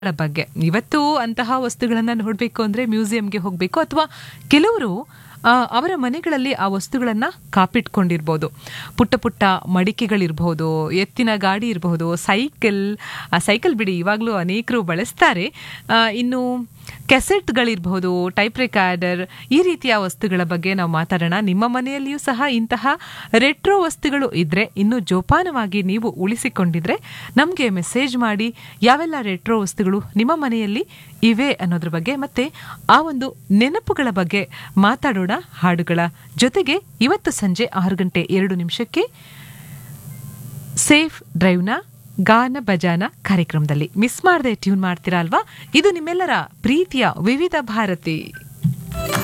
ಗಳ ಬಗ್ಗೆ ಇವತ್ತು ಅಂತಹ ವಸ್ತುಗಳನ್ನ ನೋಡಬೇಕು ಅಂದ್ರೆ ಮ್ಯೂಸಿಯಂಗೆ ಹೋಗಬೇಕು ಅಥವಾ ಕೆಲವರು ಆ, ಅವರ ಮನೆಗಳಲ್ಲಿ ಆ ವಸ್ತುಗಳನ್ನ ಕಾಪಿಟ್ಕೊಂಡಿರ್ಬೋದು ಪುಟ್ಟ ಪುಟ್ಟ ಮಡಿಕೆಗಳಿರ್ಬೋದು ಎತ್ತಿನ ಗಾಡಿ ಇರಬಹುದು ಸೈಕಲ್ ಆ ಸೈಕಲ್ ಬಿಡಿ ಇವಾಗಲೂ ಅನೇಕರು ಬಳಸ್ತಾರೆ ಆ, ಇನ್ನು ಕೆಸೆಟ್ಗಳಿರ್ಬಹುದು ಟೈಪ್ ರೆಕಾರ್ಡರ್ ಈ ರೀತಿಯ ವಸ್ತುಗಳ ಬಗ್ಗೆ ನಾವು ಮಾತಾಡೋಣ ನಿಮ್ಮ ಮನೆಯಲ್ಲಿಯೂ ಸಹ ಇಂತಹ ರೆಟ್ರೋ ವಸ್ತುಗಳು ಇದ್ರೆ ಇನ್ನು ಜೋಪಾನವಾಗಿ ನೀವು ಉಳಿಸಿಕೊಂಡಿದ್ರೆ ನಮಗೆ ಮೆಸೇಜ್ ಮಾಡಿ ಯಾವೆಲ್ಲ ರೆಟ್ರೋ ವಸ್ತುಗಳು ನಿಮ್ಮ ಮನೆಯಲ್ಲಿ ಇವೆ ಅನ್ನೋದ್ರ ಬಗ್ಗೆ ಮತ್ತೆ ಆ ಒಂದು ನೆನಪುಗಳ ಬಗ್ಗೆ ಮಾತಾಡೋಣ ಹಾಡುಗಳ ಜೊತೆಗೆ ಇವತ್ತು ಸಂಜೆ ಆರು ಗಂಟೆ ಎರಡು ನಿಮಿಷಕ್ಕೆ ಸೇಫ್ ಡ್ರೈವ್ನ ಗಾನ ಭಜಾನ ಕಾರ್ಯಕ್ರಮದಲ್ಲಿ ಮಿಸ್ ಮಾಡದೆ ಟ್ಯೂನ್ ಮಾಡ್ತೀರಾ ಅಲ್ವಾ ಇದು ನಿಮ್ಮೆಲ್ಲರ ಪ್ರೀತಿಯ ವಿವಿಧ ಭಾರತಿ